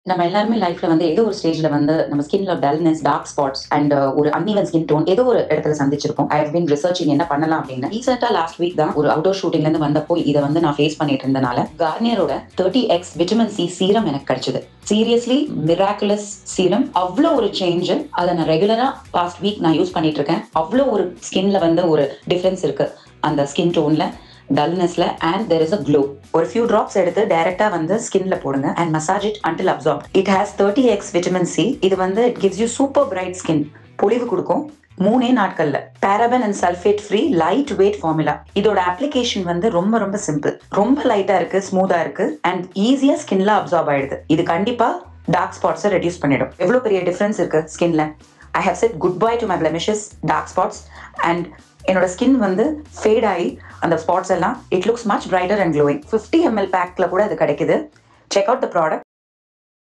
நம்ம எல்லாருமே லைஃப்ல வந்து ஏதோ ஒரு ஸ்டேஜ்ல வந்து நம்ம ஸ்கின்ல டல்னஸ் டார்க் ஸ்பாட்ஸ் அண்ட் ஒரு அன்இவன் ஸ்கின் டோன் ஏதோ ஒரு இடத்துல சந்திச்சிருப்போம் ஐ ஹவ் பின் ரிசர்ச்சிங் என்ன பண்ணலாம் அப்படின்னு ரீசெண்டா லாஸ்ட் வீக் தான் ஒரு அவுட்டோர் ஷூட்டிங்ல இருந்து வந்தப்போ இதை வந்து நான் ஃபேஸ் பண்ணிட்டு இருந்தனால கார்னியரோட thirty x vitamin C serum எனக்கு கிடைச்சது சீரியஸ்லி மிராக்குலஸ் சீரம் அவ்வளோ ஒரு சேஞ்ச் அதை நான் ரெகுலரா பாஸ்ட் வீக் நான் யூஸ் பண்ணிட்டு இருக்கேன் அவ்வளோ ஒரு ஸ்கின்ல வந்து ஒரு டிஃபரன்ஸ் இருக்கு அந்த ஸ்கின் டோன்ல டல்னஸ்ல and there is a glow ஒரு ஃபியூ ட்ராப்ஸ் எடுத்து டைரக்டா வந்து ஸ்கின்ல போடுங்க and massage it until absorb it has thirty x vitamin C இது வந்து it gives you super bright skin பொலிவு கொடுக்கும் மூணே நாட்கள்ல paraben and sulphate free light weight formula இதோட அப்ளிகேஷன் வந்து ரொம்ப ரொம்ப சிம்பிள் ரொம்ப லைட்டா இருக்கு ஸ்மூதா இருக்கு அண்ட் ஈஸியா ஸ்கின்ல அப்சார்ப் ஆயிடுது இது கண்டிப்பா டார்க் ஸ்பாட்ஸை ரெடியூஸ் பண்ணிடும் எவ்வளவு பெரிய டிஃபரன்ஸ் இருக்கு ஸ்கின்ல I have said good bye to my blemishes dark spots and என்னோட ஸ்கின் வந்து ஃபேட் ஆகி அந்த ஸ்பாட்ஸ் எல்லாம் it looks much brighter and glowing fifty ML பேக்ல கூட இது கிடைக்குது செக் அவுட் த ப்ராடக்ட்